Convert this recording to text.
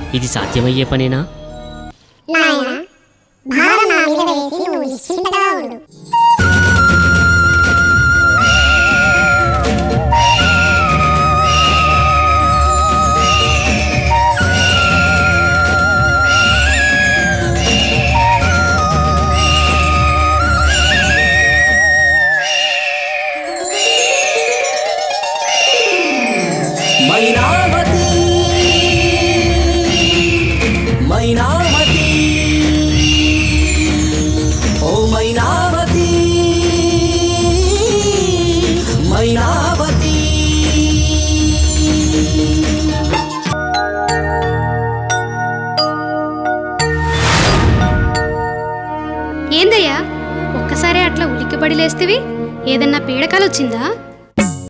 ఇది సాధ్యమయ్యే పనేనా నాయన భారం నా మీద వేసి నువ్వు నిశ్చింతగా ఉండు మైనావతి మైనావతి ఓ మైనావతి మైనావతి ఏందయ్యా ఒక్కసారి అట్లా ఉలిక్కిపడి లేస్తేవి ఏదన్నా పీడకాలు వచ్చిందా